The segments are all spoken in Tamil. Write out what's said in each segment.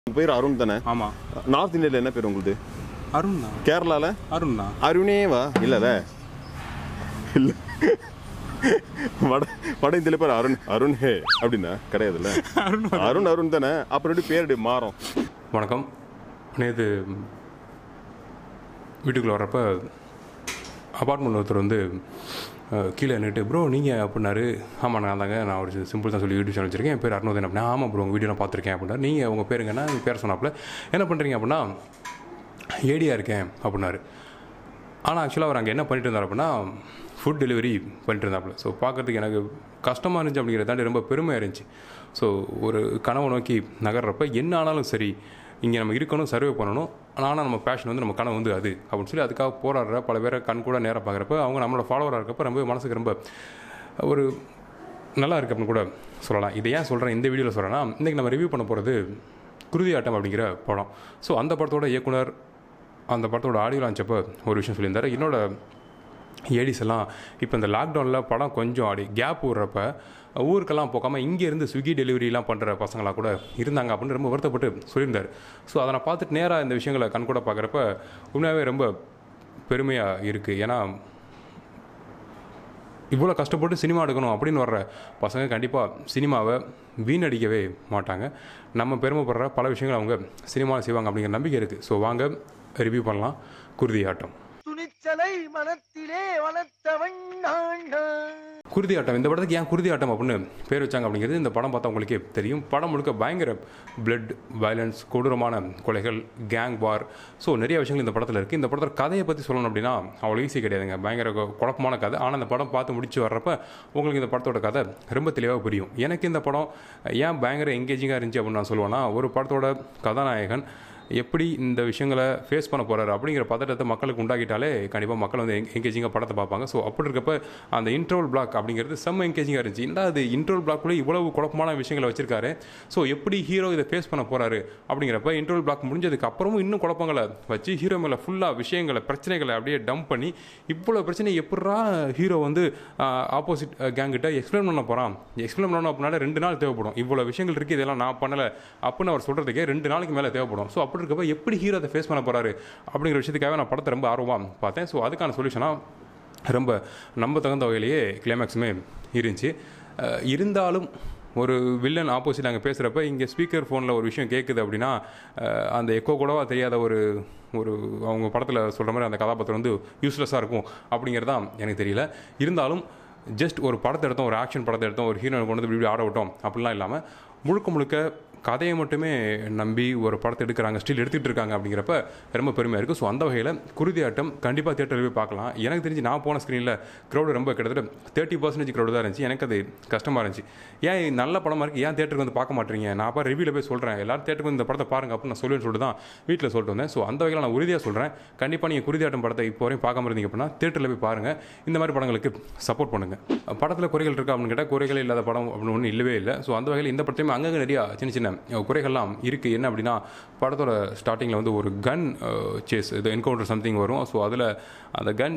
உங்க பேர் அருண் தானே ஆமாம் நார்த் இந்தியாவில் என்ன பேர் உங்களுது அருண் தான் கேரளால அருண் தான் அருணேவா இல்லைல இல்லை வட வட இந்தியாவில் பேர் அருண் அருண் ஹே அப்படின்னா கிடையாதுல்ல அருண் அருண் தானே அப்புறம் எப்படி பேர் எப்படி மாறும் வணக்கம் நேற்று வீட்டுக்குள்ளே வரப்ப அப்பார்ட்மெண்ட் ஒருத்தர் வந்து அஹ், கீழே நின்றுட்டு ப்ரோ நீங்கள் அப்படின்னாரு ஆமாம் நான் தாங்க நான் ஒரு சிம்பிள் தான் சொல்லி யூடியூப் சேனல் வச்சிருக்கேன் என் பேர் அருணோதன் அப்படின்னா ஆமாம் ப்ரோ உங்கள் வீடியோ நான் பார்த்துருக்கேன் அப்படின்னா நீங்கள் உங்கள் பேருங்கன்னா எங்கள் பேர் சொன்னாப்புல என்ன பண்ணுறீங்க அப்படின்னா ஏடியாக இருக்கேன் அப்படின்னாரு ஆனால் ஆக்சுவலாக அவர் அங்கே என்ன பண்ணிட்டு இருந்தார் அப்படின்னா ஃபுட் டெலிவரி பண்ணிட்டு இருந்தாப்புல ஸோ பார்க்கறதுக்கு எனக்கு கஷ்டமாக இருந்துச்சு அப்படிங்கிறத தாண்டி ரொம்ப பெருமையாக இருந்துச்சு ஸோ ஒரு கனவை நோக்கி நகர்றப்ப என்ன ஆனாலும் சரி இங்கே நம்ம இருக்கணும் சர்வே பண்ணணும் ஆனால் நம்ம பேஷன் வந்து நம்ம கனவு வந்து அது அப்படின்னு சொல்லி அதுக்காக போராடுற பல பேரை கண் கூட நேராக பார்க்குறப்ப அவங்க நம்மளோட ஃபாலோவராக இருக்கப்ப ரொம்ப மனசுக்கு ரொம்ப ஒரு நல்லா இருக்கு அப்படின்னு கூட சொல்லலாம் இதை ஏன் சொல்கிறேன் இந்த வீடியோவில் சொல்கிறேன்னா இன்றைக்கி நம்ம ரிவ்யூ பண்ண போகிறது குருதி ஆட்டம் அப்படிங்கிற படம் ஸோ அந்த படத்தோட இயக்குனர் அந்த படத்தோட ஆடியோ லான்ச்சப்போ ஒரு விஷயம் சொல்லியிருந்தாரு என்னோட ஏடிஸ் எல்லாம் இப்போ இந்த லாக்டவுனில் படம் கொஞ்சம் ஆடி கேப் விடுறப்ப ஊருக்கெல்லாம் போகாமல் இங்கேருந்து ஸ்விக்கி டெலிவரிலாம் பண்ணுற பசங்களாக கூட இருந்தாங்க அப்படின்னு ரொம்ப வருத்தப்பட்டு சொல்லியிருந்தார் ஸோ அதை நான் பார்த்துட்டு நேராக இந்த விஷயங்களை கண்கூட பார்க்குறப்ப உண்மையாகவே ரொம்ப பெருமையாக இருக்குது ஏன்னா இவ்வளோ கஷ்டப்பட்டு சினிமா எடுக்கணும் அப்படின்னு வர்ற பசங்க கண்டிப்பாக சினிமாவை வீணடிக்கவே மாட்டாங்க நம்ம பெருமைப்படுற பல விஷயங்கள் அவங்க சினிமாவில் செய்வாங்க அப்படிங்கிற நம்பிக்கை இருக்குது ஸோ வாங்க ரிவ்யூ பண்ணலாம் குருதி ஆட்டம் துணிச்சலை மனத்திலே வளர்த்தவன் நான் நான். குருதி ஆட்டம் இந்த படத்துக்கு ஏன் குருதி ஆட்டம் அப்படின்னு பேர் வச்சாங்க அப்படிங்கிறது இந்த படம் பார்த்தா உங்களுக்கே தெரியும் படம் முழுக்க பயங்கர பிளட் வயலன்ஸ் கொடூரமான கொலைகள் கேங் வார் ஸோ நிறைய விஷயங்கள் இந்த படத்தில் இருக்குது இந்த படத்தோட கதையை பற்றி சொல்லணும் அப்படின்னா அவ்வளோ ஈஸி கிடையாதுங்க பயங்கர கொ- குழப்பமான கதை ஆனால் இந்த படம் பார்த்து முடிச்சு வர்றப்ப உங்களுக்கு இந்த படத்தோட கதை ரொம்ப தெளிவாக புரியும் எனக்கு இந்த படம் ஏன் பயங்கர எங்கேஜிங்காக இருந்துச்சு அப்படின்னு நான் சொல்லுவேன்னா ஒரு படத்தோட கதாநாயகன் எப்படி இந்த விஷயங்களை ஃபேஸ் பண்ண போறாரு அப்படிங்கிற பதட்டத்தை மக்களுக்கு உண்டாக்கிட்டாலே கண்டிப்பாக மக்கள் வந்து எங்கேஜிங்காக படத்தை பார்ப்பாங்க ஸோ அப்படி இருக்கப்ப அந்த இன்ட்ரோல் பிளாக் அப்படிங்கிறது செம்ம எங்கேஜிங்காக இருந்துச்சு இந்த அது இன்ட்ரோல் பிளாக்குள்ளே இவ்வளவு குழப்பமான விஷயங்களை வச்சிருக்காரு ஸோ எப்படி ஹீரோ இதை ஃபேஸ் பண்ண போறாரு அப்படிங்கிறப்ப இன்ட்ரோல் பிளாக் முடிஞ்சதுக்கு அப்புறமும் இன்னும் குழப்பங்களை வச்சு ஹீரோ மேலே ஃபுல்லாக விஷயங்களை பிரச்சனைகளை அப்படியே டம்ப் பண்ணி இவ்வளோ பிரச்சனை எப்படா ஹீரோ வந்து ஆப்போசிட் கேங்கிட்ட எக்ஸ்பிளைன் பண்ண போகிறான் எக்ஸ்பிளைன் பண்ணணும் அப்படின்னால ரெண்டு நாள் தேவைப்படும் இவ்வளோ விஷயங்கள் இருக்குது இதெல்லாம் நான் பண்ணலை அப்படின்னு அவர் சொல்கிறதுக்கே ரெண்டு நாளைக்கு மேலே தேவைப்படும் ஸோ அப்படி இருக்கப்ப எப்படி ஹீரோ அதை ஃபேஸ் பண்ண போகிறாரு அப்படிங்கிற விஷயத்துக்காக நான் படத்தை ரொம்ப ஆர்வமாக பார்த்தேன் ஸோ அதுக்கான சொல்யூஷனாக ரொம்ப நம்ப தகுந்த வகையிலேயே கிளைமேக்ஸுமே இருந்துச்சு அஹ் இருந்தாலும் ஒரு வில்லன் ஆப்போசிட் அங்கே பேசுகிறப்ப இங்கே ஸ்பீக்கர் ஃபோனில் ஒரு விஷயம் கேட்குது அப்படின்னா அஹ் அந்த எக்கோ கூடவா தெரியாத ஒரு ஒரு அவங்க படத்தில் சொல்கிற மாதிரி அந்த கதாபாத்திரம் வந்து யூஸ்லெஸ்ஸாக இருக்கும் அப்படிங்கிறதான் எனக்கு தெரியல இருந்தாலும் ஜஸ்ட் ஒரு படத்தை எடுத்தோம் ஒரு ஆக்ஷன் படத்தை எடுத்தோம் ஒரு ஹீரோனை கொண்டு வந்து இப்படி ஆட விட்டோம் அப்படிலாம் இல்லாமல் முழுக்க முழுக்க கதையை மட்டுமே நம்பி ஒரு படத்தை எடுக்கிறாங்க ஸ்டில் எடுத்துகிட்டு இருக்காங்க அப்படிங்கிறப்ப ரொம்ப பெருமையாக இருக்குது ஸோ அந்த வகையில் குருதி ஆட்டம் கண்டிப்பாக தேட்டரில் போய் பார்க்கலாம் எனக்கு தெரிஞ்சு நான் போன ஸ்க்ரீனில் க்ரௌடு ரொம்ப கிட்டத்தட்ட தேர்ட்டி பர்சன்டேஜ் க்ரௌடு தான் இருந்துச்சு எனக்கு அது கஷ்டமாக இருந்துச்சு ஏன் இது நல்ல படமாக இருக்குது ஏன் தேட்டருக்கு வந்து பார்க்க மாட்டீங்க நான் அப்போ ரிவ்யூவில் போய் சொல்கிறேன் எல்லாரும் தேட்டருக்கு வந்து இந்த படத்தை பாருங்க அப்படின்னு நான் சொல்லுவேன்னு சொல்லிட்டு தான் வீட்டில் சொல்லிட்டு வந்தேன் ஸோ அந்த வகையில் நான் உறுதியாக சொல்கிறேன் கண்டிப்பாக நீங்கள் குருதி ஆட்டம் படத்தை இப்போ வரையும் பார்க்காம இருந்தீங்க அப்படின்னா தேட்டரில் போய் பாருங்கள் இந்த மாதிரி படங்களுக்கு சப்போர்ட் பண்ணுங்கள் படத்தில் குறைகள் இருக்கா அப்படின்னு கேட்டால் குறைகள் இல்லாத படம் அப்படின்னு ஒன்றும் இல்லவே இல்லை ஸோ அந்த வகையில் இந்த படத்தையுமே அங்கங்கே நிறையா சின்ன சின்ன அஹ், குறைகள்லாம் இருக்குது என்ன அப்படின்னா படத்தோட ஸ்டார்டிங்கில் வந்து ஒரு கன் சேஸ் இது என்கவுண்டர் சம்திங் வரும் ஸோ அதில் அந்த கன்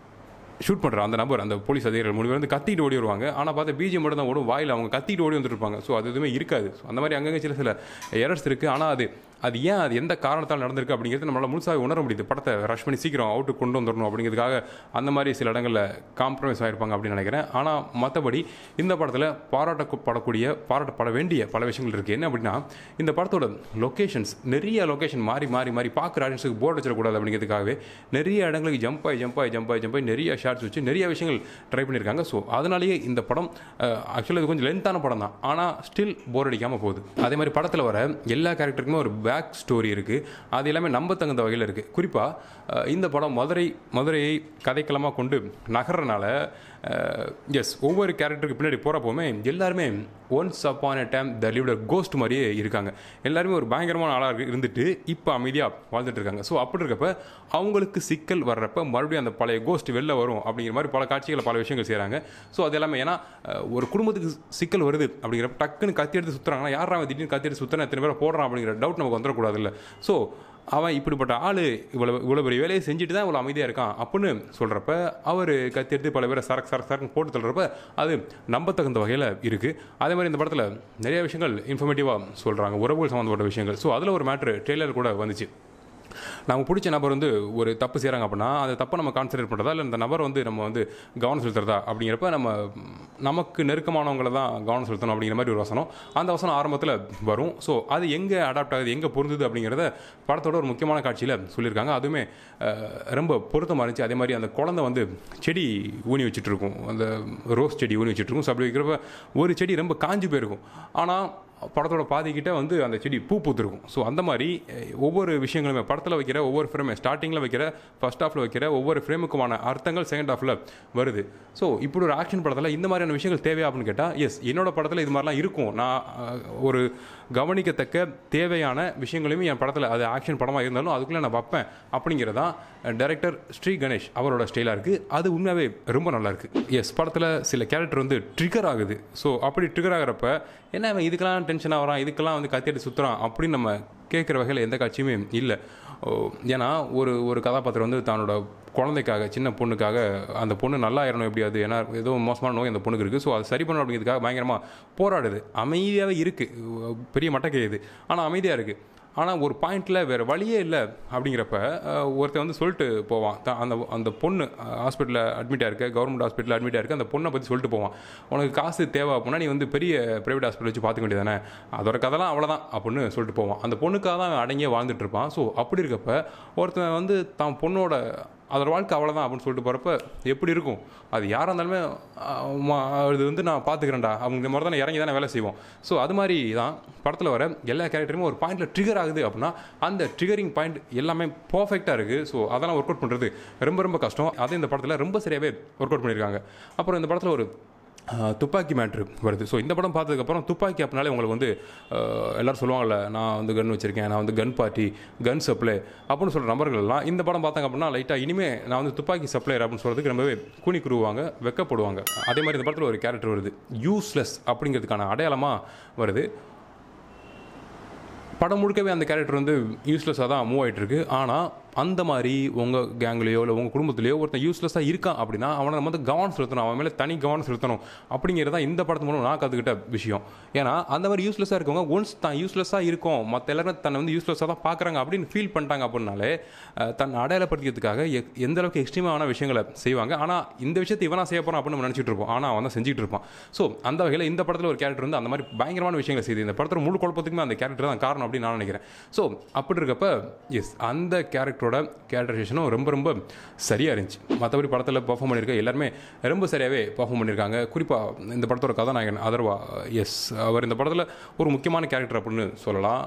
ஷூட் பண்ணுற அந்த நபர் அந்த போலீஸ் அதிகாரிகள் மூணு பேர் வந்து கத்திட்டு ஓடி வருவாங்க ஆனால் பார்த்தா பிஜிஎம் மட்டும் தான் ஓடும் வாயில் அவங்க கத்திட்டு ஓடி வந்துட்டு இருப்பாங்க ஸோ அது எதுவுமே இருக்காது ஸோ அந்த மாதிரி அங்கங்கே சில சில எரர்ஸ் இருக்குது ஆனால் அது அது ஏன் அது எந்த காரணத்தால் நடந்திருக்கு அப்படிங்கிறது நம்மளால் முழுசாக உணர முடியுது படத்தை ரஷ் பண்ணி சீக்கிரம் அவுட்டு கொண்டு வந்துடணும் அப்படிங்கிறதுக்காக அந்த மாதிரி சில இடங்களில் காம்ப்ரமைஸ் ஆகிருப்பாங்க அப்படின்னு நினைக்கிறேன் ஆனால் மற்றபடி இந்த படத்தில் பாராட்டப்படக்கூடிய பாராட்டப்பட வேண்டிய பல விஷயங்கள் இருக்குது என்ன அப்படின்னா இந்த படத்தோட லொக்கேஷன்ஸ் நிறைய லொக்கேஷன் மாறி மாறி மாறி பார்க்குற ஆடியன்ஸுக்கு போர்டு வச்சிடக்கூடாது அப்படிங்கிறதுக்காகவே நிறைய இடங்களுக்கு ஜம்ப் ஆகி ஜம்ப் ஆகி ஜம்ப் ஆகி ஜம்ப் ஆகி நிறைய ஷார்ட்ஸ் வச்சு நிறைய விஷயங்கள் ட்ரை பண்ணியிருக்காங்க ஸோ அதனாலேயே இந்த படம் ஆக்சுவலாக இது கொஞ்சம் லென்த்தான படம் தான் ஆனால் ஸ்டில் போர் அடிக்காமல் போகுது அதே மாதிரி படத்தில் வர எல்லா கேரக்டருக்குமே ஒரு பேக் ஸ்டோரி இருக்குது அது எல்லாமே நம்ப தகுந்த வகையில் இருக்குது குறிப்பாக இந்த படம் மதுரை மதுரையை கதைக்களமாக கொண்டு நகர்றனால எஸ் ஒவ்வொரு கேரக்டருக்கு பின்னாடி போகிறப்போமே எல்லாருமே once upon a time the leader ghost மாதிரியே இருக்காங்க எல்லாருமே ஒரு பயங்கரமான ஆளாக இருந்துட்டு இப்போ அமைதியாக வாழ்ந்துட்டு இருக்காங்க ஸோ அப்படி இருக்கப்ப அவங்களுக்கு சிக்கல் வர்றப்ப மறுபடியும் அந்த பழைய கோஸ்ட் வெளில வரும் அப்படிங்கிற மாதிரி பல காட்சிகளை பல விஷயங்கள் செய்கிறாங்க ஸோ அது எல்லாமே ஏன்னா அஹ், ஒரு குடும்பத்துக்கு சிக்கல் வருது அப்படிங்கிறப்ப டக்குன்னு கத்தி எடுத்து சுற்றுறாங்கன்னா யாரா அவன் திடீர்னு கத்தி எடுத்து சுற்றுறா எத்தனை பேரை போடுறான் அப்படிங்கிற டவுட் நமக்கு வந்துடக்கூடாதுல்ல ஸோ அவன் இப்படிப்பட்ட ஆள் இவ்வளோ இவ்வளோ பெரிய வேலையை செஞ்சுட்டு தான் இவ்வளோ அமைதியாக இருக்கான் அப்படின்னு சொல்கிறப்ப அவர் கத்தி எடுத்து பல பேரை சரக்கு சரக்கு சரக்கு போட்டு தள்ளுறப்ப அது நம்பத்தகுந்த வகையில் இருக்குது அதே மாதிரி இந்த படத்தில் நிறைய விஷயங்கள் இன்ஃபர்மேட்டிவாக சொல்கிறாங்க உறவுகள் சம்மந்தப்பட்ட விஷயங்கள் ஸோ அதில் ஒரு மேட்ரு ட்ரெய்லர் கூட வந்துச்சு நமக்கு பிடிச்ச நபர் வந்து ஒரு தப்பு செய்கிறாங்க அப்படின்னா அந்த தப்பை நம்ம கான்சன்ட்ரேட் பண்ணுறதா இல்லை இந்த நபர் வந்து நம்ம வந்து கவனம் செலுத்துறதா அப்படிங்கிறப்ப நம்ம ம், நமக்கு நெருக்கமானவங்களை தான் கவனம் செலுத்தணும் அப்படிங்கிற மாதிரி ஒரு வசனம் அந்த வசனம் ஆரம்பத்தில் வரும் ஸோ அது எங்கே அடாப்ட் ஆகுது எங்கே பொருந்துது அப்படிங்கிறத படத்தோட ஒரு முக்கியமான காட்சியில் சொல்லியிருக்காங்க அதுவுமே அஹ், ரொம்ப பொருத்தமாக இருந்துச்சு அதே மாதிரி அந்த குழந்தை வந்து செடி ஊனி வச்சுட்டு இருக்கும் அந்த ரோஸ் செடி ஊனி வச்சுட்டு இருக்கும் ஸோ அப்படி வைக்கிறப்ப ஒரு செடி ரொம்ப காஞ்சு போயிருக்கும் ஆனால் படத்தோட பாதிக்கிட்ட வந்து அந்த செடி பூ பூத்திருக்கும் ஸோ அந்த மாதிரி அஹ், ஒவ்வொரு விஷயங்களுமே படத்தில் வைக்கிற ஒவ்வொரு ஃப்ரேமே ஸ்டார்டிங்கில் வைக்கிற ஃபர்ஸ்ட் ஹாஃபில் வைக்கிற ஒவ்வொரு ஃப்ரேமுக்குமான அர்த்தங்கள் செகண்ட் ஹாஃபில் வருது ஸோ இப்படி ஒரு ஆக்ஷன் படத்தில் இந்த மாதிரியான விஷயங்கள் தேவையா அப்படின்னு கேட்டால் எஸ் என்னோட படத்தில் இது மாதிரிலாம் இருக்கும் நான் அஹ், ஒரு கவனிக்கத்தக்க தேவையான விஷயங்களையும் என் படத்தில் அது ஆக்ஷன் படமாக இருந்தாலும் அதுக்குள்ளே நான் வைப்பேன் அப்படிங்கிறதான் டைரக்டர் ஸ்ரீ கணேஷ் அவரோட ஸ்டைலாக இருக்குது அது உண்மையாகவே ரொம்ப நல்லா இருக்குது எஸ் படத்தில் சில கேரக்டர் வந்து ட்ரிகர் ஆகுது ஸோ அப்படி ட்ரிகர் ஆகிறப்ப என்ன இவன் இதுக்கெல்லாம் டென்ஷன் ஆகிறான் இதுக்கெல்லாம் வந்து கத்திட்டு சுற்றுறான் அப்படின்னு நம்ம கேட்குற வகையில் எந்த காட்சியுமே இல்லை ஓ, ஏன்னா ஒரு ஒரு கதாபாத்திரம் வந்து தன்னோட குழந்தைக்காக சின்ன பொண்ணுக்காக அந்த பொண்ணு நல்லா ஆயிரணும் எப்படியாது ஏன்னா ஏதோ மோசமான நோய் அந்த பொண்ணுக்கு இருக்குது ஸோ அதை சரி பண்ணணும் அப்படிங்கிறதுக்காக பயங்கரமாக போராடுது அமைதியாகவே இருக்குது பெரிய மட்டக்கை இது ஆனால் அமைதியாக இருக்குது ஆனால் ஒரு பாயிண்டில் வேறு வழியே இல்லை அப்படிங்கிறப்ப அஹ், ஒருத்தன் வந்து சொல்லிட்டு போவான் த- அந்த அந்த பொண்ணு ஹாஸ்பிட்டலில் அட்மிட்டாக இருக்க கவர்மெண்ட் ஹாஸ்பிட்டலில் அட்மிட்டாக இருக்க அந்த பொண்ணை பற்றி சொல்லிட்டு போவான் உனக்கு காசு தேவை அப்படின்னா நீ வந்து பெரிய ப்ரைவேட் ஹாஸ்பிட்டல் வச்சு பார்த்துக்க வேண்டியதானே அதோட கதைலாம் அவ்வளோதான் அப்படின்னு சொல்லிட்டு போவான் அந்த பொண்ணுக்காக தான் அவன் அடங்கியே வாழ்ந்துட்டு இருப்பான் ஸோ அப்படி இருக்கப்ப ஒருத்தன் வந்து தான் பொண்ணோட அதோட வாழ்க்கை அவ்வளோதான் அப்படின்னு சொல்லிட்டு போகிறப்ப எப்படி இருக்கும் அது யாராக இருந்தாலுமே அஹ், ம- அது வந்து நான் பார்த்துக்கிறேன்டா அவங்க மாதிரி தானே இறங்கி தானே வேலை செய்வோம் ஸோ அது மாதிரி தான் படத்தில் வர எல்லா கேரக்டருமே ஒரு பாயிண்டில் ட்ரிகர் ஆகுது அப்படின்னா அந்த ட்ரிகரிங் பாயிண்ட் எல்லாமே பர்ஃபெக்டாக இருக்குது ஸோ அதெல்லாம் ஒர்க் அவுட் பண்ணுறது ரொம்ப ரொம்ப கஷ்டம் அது இந்த படத்தில் ரொம்ப சரியாகவே ஒர்க் அவுட் பண்ணியிருக்காங்க அப்புறம் இந்த படத்தில் ஒரு ஆஹ், துப்பாக்கி மேட்ரு வருது ஸோ இந்த படம் பார்த்ததுக்கப்புறம் துப்பாக்கி அப்படின்னாலே உங்களுக்கு வந்து ஆஹ், எல்லாரும் சொல்லுவாங்கல்ல நான் வந்து கன் வச்சிருக்கேன் நான் வந்து கன் பார்ட்டி கன் சப்ளை அப்படின்னு சொல்கிற நபர்கள் எல்லாம் இந்த படம் பார்த்தாங்க அப்படின்னா லைட்டாக இனிமே நான் வந்து துப்பாக்கி சப்ளையர் அப்படின்னு சொல்கிறதுக்கு ரொம்பவே கூனி குருவாங்க வெக்கப்படுவாங்க அதே மாதிரி இந்த படத்தில் ஒரு கேரக்டர் வருது யூஸ்லெஸ் அப்படிங்கிறதுக்கான அடையாளமாக வருது படம் முழுக்கவே அந்த கேரக்டர் வந்து யூஸ்லெஸ்ஸாக தான் மூவ் ஆகிட்டு இருக்கு ஆனால் அந்த மாதிரி உங்கள் கேங்லேயோ இல்லை உங்கள் குடும்பத்திலேயோ ஒருத்தன் யூஸ்லெஸ்ஸாக இருக்கான் அப்படின்னா அவனை நம்ம வந்து கவனம் செலுத்தணும் அவன் மேலே தனி கவனம் செலுத்தணும் அப்படிங்கிறது தான் இந்த படத்து மூலம் நான் கற்றுக்கிட்ட விஷயம் ஏன்னா அந்த மாதிரி யூஸ்லெஸ்ஸாக இருக்கவங்க ஒன்ஸ் தான் யூஸ்லெஸ்ஸாக இருக்கும் மற்ற எல்லாரும் தன்னை வந்து யூஸ்லெஸ்ஸாக தான் பார்க்குறாங்க அப்படின்னு ஃபீல் பண்ணிட்டாங்க அப்படின்னாலே அஹ், தன்னை அடையாளப்படுத்திக்கிறதுக்காக எ- எந்த அளவுக்கு எக்ஸ்ட்ரீமான விஷயங்களை செய்வாங்க ஆனால் இந்த விஷயத்தை இவனா செய்ய போகிறான் அப்படின்னு நம்ம நினச்சிட்டு இருப்போம் ஆனால் அவன் தான் செஞ்சுட்டு இருப்பான் ஸோ அந்த வகையில் இந்த படத்தில் ஒரு கேரக்டர் வந்து அந்த மாதிரி பயங்கரமான விஷயங்களை செய்யுது இந்த படத்தில் முழு குழப்பத்துக்குமே அந்த கேரக்டர் தான் காரணம் அப்படின்னு நான் நினைக்கிறேன் ஸோ அப்படி இருக்கப்ப எஸ் அந்த கேரக்டரோட கேரக்டரைசேஷனும் ரொம்ப ரொம்ப சரியாக இருந்துச்சு மற்றபடி படத்தில் பர்ஃபார்ம் பண்ணியிருக்க எல்லாருமே ரொம்ப சரியாகவே பர்ஃபார்ம் பண்ணியிருக்காங்க குறிப்பாக இந்த படத்தோட கதாநாயகன் அதர்வா எஸ் அவர் இந்த படத்தில் ஒரு முக்கியமான கேரக்டர் அப்படின்னு சொல்லலாம்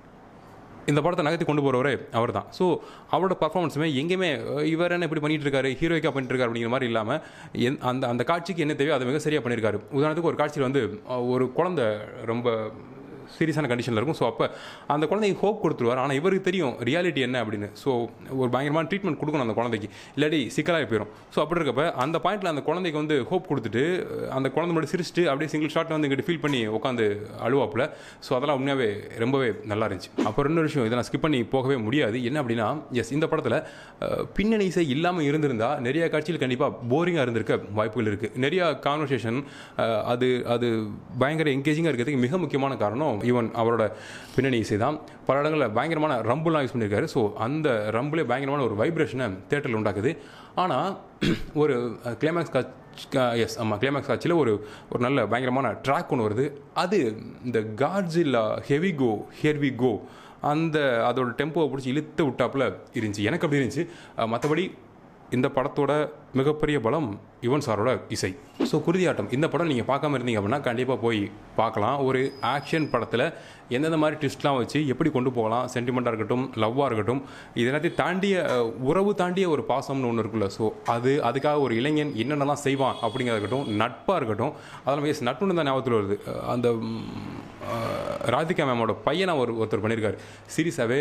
இந்த படத்தை நகர்த்தி கொண்டு போகிறவரே அவர் தான் ஸோ அவரோட பர்ஃபார்மன்ஸுமே எங்கேயுமே அஹ், இவர் என்ன இப்படி பண்ணிட்டு இருக்காரு ஹீரோய்க்காக பண்ணிட்டு இருக்காரு அப்படிங்கிற மாதிரி இல்லாமல் என் அந்த அந்த காட்சிக்கு என்ன தேவையோ அதை மிக சரியாக பண்ணியிருக்காரு உதாரணத்துக்கு ஒரு காட்சியில் வந்து அஹ், ஒரு குழந்தை ரொம்ப சீரியஸான கண்டிஷனில் இருக்கும் ஸோ அப்போ அந்த குழந்தைக்கு ஹோப் கொடுத்துருவார் ஆனால் இவருக்கு தெரியும் ரியாலிட்டி என்ன அப்படின்னு ஸோ ஒரு பயங்கரமான ட்ரீட்மெண்ட் கொடுக்கணும் அந்த குழந்தைக்கு இல்லாட்டி சிக்கலாகி போயிடும் ஸோ அப்படி இருக்கப்ப அந்த பாயிண்ட்டில் அந்த குழந்தைக்கு வந்து ஹோப் கொடுத்துட்டு அஹ், அந்த குழந்தை மட்டும் சிரிச்சிட்டு அப்படியே சிங்கிள் ஷாட் வந்து இங்கிட்ட ஃபீல் பண்ணி உட்காந்து அழுவாப்புல ஸோ அதெல்லாம் உண்மையாகவே ரொம்பவே நல்லா இருந்துச்சு அப்புறம் இன்னொரு விஷயம் இதை நான் ஸ்கிப் பண்ணி போகவே முடியாது என்ன அப்படின்னா எஸ் இந்த படத்தில் பின்னணி இசை இல்லாமல் இருந்திருந்தா நிறைய காட்சியில் கண்டிப்பாக போரிங்காக இருந்திருக்க வாய்ப்புகள் இருக்குது நிறைய கான்வர்சேஷன் அது அது பயங்கர என்கேஜிங்காக இருக்கிறதுக்கு மிக முக்கியமான காரணம் ஈவன் அவரோட பின்னணி இசை தான் பல இடங்களில் பயங்கரமான ரம்புலாம் யூஸ் பண்ணியிருக்காரு ஸோ அந்த ரம்புலே பயங்கரமான ஒரு வைப்ரேஷனை தேட்டரில் உண்டாக்குது ஆனால் ஒரு கிளைமேக்ஸ் காட்சி எஸ் ஆமாம் கிளைமேக்ஸ் காட்சியில் ஒரு ஒரு நல்ல பயங்கரமான ட்ராக் ஒன்று வருது அது இந்த காட்ஸில்லா ஹெவி கோ ஹெர்வி கோ அந்த அதோட டெம்போவை பிடிச்சி இழுத்து விட்டாப்புல இருந்துச்சு எனக்கு அப்படி இருந்துச்சு மற்றபடி இந்த படத்தோட மிகப்பெரிய பலம் யுவன் சாரோட இசை ஸோ குருதியாட்டம் இந்த படம் நீங்கள் பார்க்காம இருந்தீங்க அப்படின்னா கண்டிப்பாக போய் பார்க்கலாம் ஒரு ஆக்ஷன் படத்தில் எந்தெந்த மாதிரி ட்விஸ்ட்லாம் வச்சு எப்படி கொண்டு போகலாம் சென்டிமெண்ட்டாக இருக்கட்டும் லவ்வாக இருக்கட்டும் இது எல்லாத்தையும் தாண்டிய அஹ், உறவு தாண்டிய ஒரு பாசம்னு ஒன்று இருக்குல்ல ஸோ அது அதுக்காக ஒரு இளைஞன் என்னென்னலாம் செய்வான் அப்படிங்கிறத இருக்கட்டும் நட்பாக இருக்கட்டும் அதெல்லாம் எஸ் நட்புன்னு தான் ஞாபகத்தில் வருது அஹ், அந்த ம், அஹ், ராதிகா மேமோட பையனை ஒரு ஒருத்தர் பண்ணியிருக்காரு சீரியஸாகவே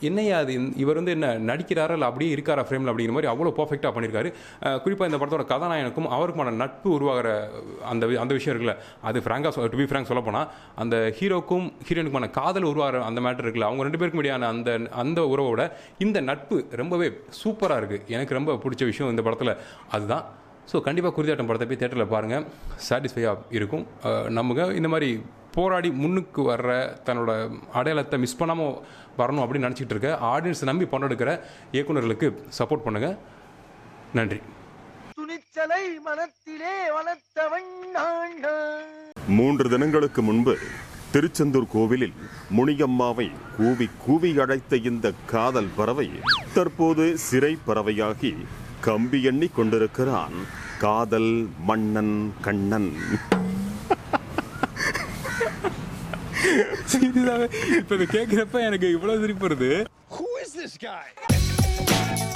என்னையா அது இந்த- இவர் வந்து என்ன நடிக்கிறாரா இல்லை அப்படியே இருக்காரா ஃப்ரேமில் அப்படிங்கிற மாதிரி அவ்வளோ பர்ஃபெக்டாக பண்ணியிருக்காரு குறிப்பாக இந்த படத்தோட கதாநாயகனுக்கும் அவருக்குமான நட்பு உருவாகிற அந்த வி- அந்த விஷயம் இருக்குல்ல அது ஃப்ராங்காக டு பி ஃப்ராங்க் சொல்ல போனால் அந்த ஹீரோக்கும் ஹீரோனுக்குமான காதல் உருவாகிற அந்த மேட்டர் இருக்குல்ல அவங்க ரெண்டு பேருக்கும் இடையான அந்த அந்த உறவோட இந்த நட்பு ரொம்பவே சூப்பராக இருக்குது எனக்கு ரொம்ப பிடிச்ச விஷயம் இந்த படத்தில் அதுதான் ஸோ கண்டிப்பாக குருதியாட்டம் படத்தை போய் தேட்டரில் பாருங்கள் சாட்டிஸ்ஃபையாக இருக்கும் அஹ் நம்புங்க இந்த மாதிரி போராடி முன்னுக்கு வர்ற தன்னோட அடையாளத்தை மிஸ் பண்ணாமல் வரணும் அப்படின்னு நினச்சிக்கிட்டு இருக்க ஆடியன்ஸ் நம்பி படம் எடுக்கிற இயக்குனர்களுக்கு சப்போர்ட் பண்ணுங்கள் நன்றி துணிச்சலை மனத்திலே வளர்த்தவன் நான் நான். மூன்று தினங்களுக்கு முன்பு திருச்செந்தூர் கோவிலில் முனியம்மாவை கூவி கூவி அழைத்த இந்த காதல் பறவை தற்போது சிறை பறவையாகி கம்பி எண்ணி கொண்டிருக்கிறான் காதல் மன்னன் கண்ணன் இப்போ இதை கேட்குறப்ப எனக்கு இவ்வளோ சிரிப்பு வருது Who is this guy?